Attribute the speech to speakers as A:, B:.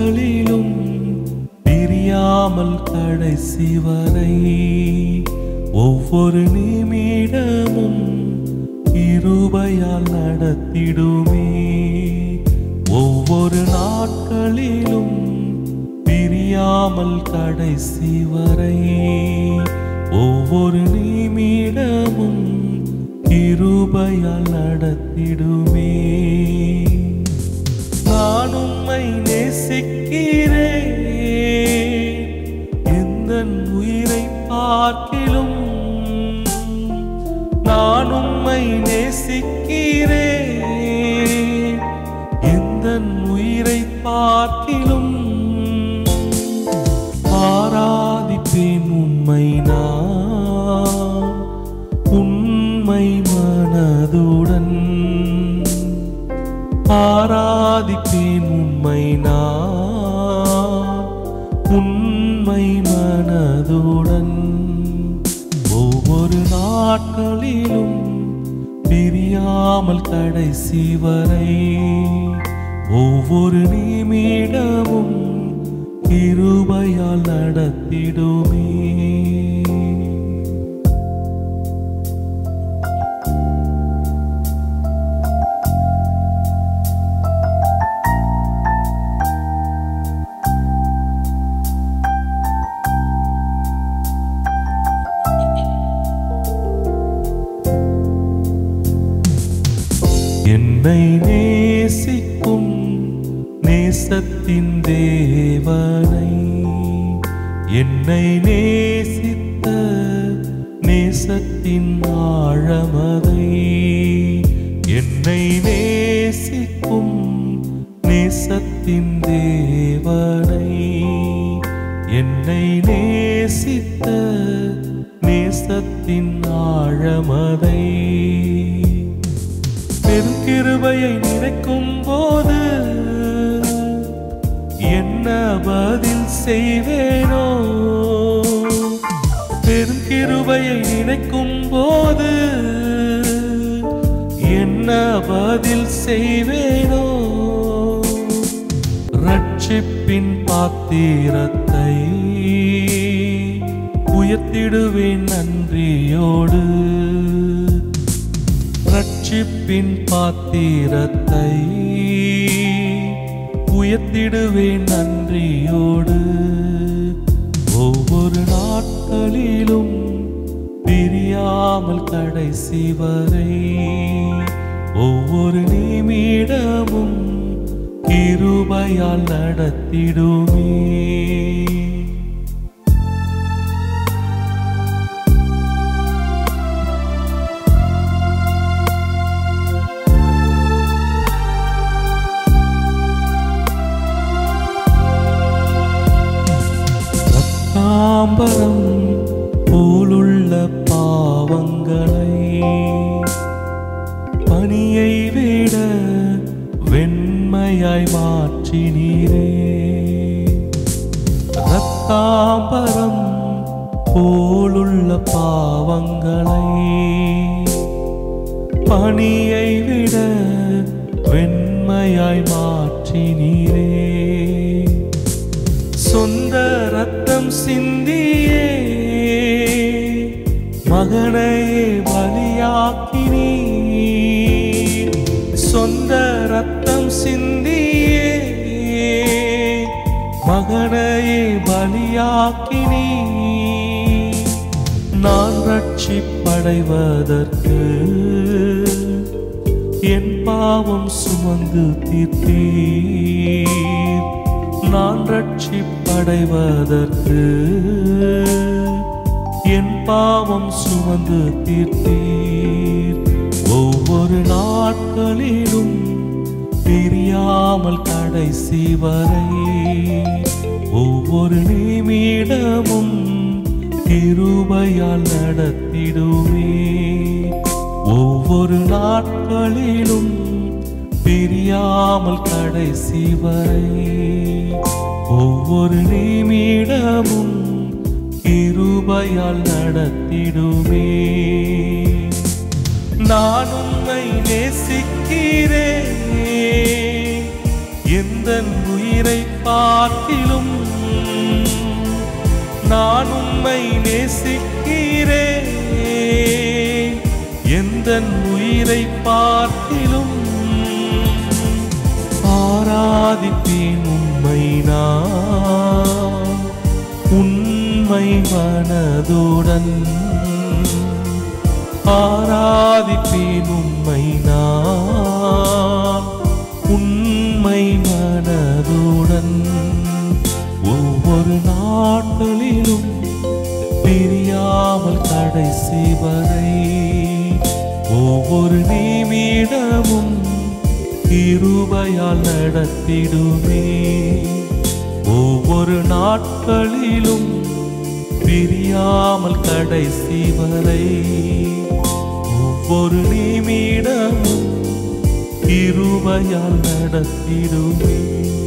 A: நாட்களிலும் பிரியாமல் கடைசி வரை ஒவ்வொரு நிமிடமும் கிருபையால் நடத்திடுமே ஒவ்வொரு நாட்களிலும் பிரியாமல் கடைசி வரை ஒவ்வொரு நிமிடமும் கிருபையால் நடத்திடுமே நான் உம்மை நேசிக்கிறேன் எந்த உயிரை பார்க்கிலும் நான் உம்மை நேசிக்கிறேன் எந்த உயிரை பார்க்கிலும் ஆராதிப்பேன் உம்மை நான் உண்மை மனதுடன் ஆராதிப்பேன் உம்மை நான் உண்மை மனதுடன் ஒவ்வொரு நாட்களிலும் பிரியாமல் கடைசி வரை ஒவ்வொரு நிமிடமும் கிருபையால் நடத்திடுமே என்னை நேசிக்கும் நேசத்தின் தேவனை என்னை நேசித்த நேசத்தின் ஆழமதை என்னை நேசிக்கும் நேசத்தின் தேவனை என்னை நேசித்த நேசத்தின் ஆழமதை பெருங்கிருபையை நினைக்கும் போது என்ன பதில் செய்வேனோ பெருங்கிருபையை நினைக்கும் போது என்ன பதில் செய்வேனோ ரட்சிப்பின் பாத்திரத்தை உயர்த்திடுவேன் நன்றியோடு ரட்சிப்பின் பாத்திரத்தை உயர்த்திடுவேன் நன்றியோடு ஒவ்வொரு நாட்களிலும் பிரியாமல் கடைசி வரை ஒவ்வொரு நிமிடமும் கிருபையால் நடத்திடுமே ரத்தாம்பரம் போலுள்ள பாவங்களை பனியை விட வெண்மையாய் மாற்றினீரே ரத்தாம்பரம் போலுள்ள பாவங்களை பனியை விட வெண்மையாய் மாற்றினீரே சொந்த ரத்தம் சிந்தியே மகனையே பலியாக்கினீ சொந்த ரத்தம் சிந்தியே மகனையே பலியாக்கினீ நான் ரட்சிப்படைவதற்கு என் பாவம் சுமந்து தீர்த்தீர் நான் ரட்சிப்படைவதற்கு என் பாவம் சுமந்து தீர்த்தீர் ஒவ்வொரு நாட்களிலும் பிரியாமல் கடைசி வரை ஒவ்வொரு நிமிடமும் கிருபையால் நடத்திடுவே ஒவ்வொரு நாட்களிலும் பிரியாமல் கடைசி வரை ஒவ்வொரு நிமிடமும் கிருபையால் நடத்திடுமே நான் உன்னை நேசிக்கிறேன் எந்த உயிரை பார்க்கிலும் நான் உம்மை நேசிக்கிறேன் எந்த உயிரை பார்க்கிலும் ஆராதிப்பேன் உம்மை நான் உண்மை மனதுடன் ஆராதிப்பேன் உம்மை நான் உண்மை மனதுடன் ஒவ்வொரு நாட்களிலும் பிரியாமல் கடைசி வரை ஒவ்வொரு நிமிடமும் இருபையால் நடத்திடுமே ஒவ்வொரு நாட்களிலும் பிரியாமல் கடைசி வரை ஒவ்வொரு நிமிடமும் இருபையால் நடத்திடுமே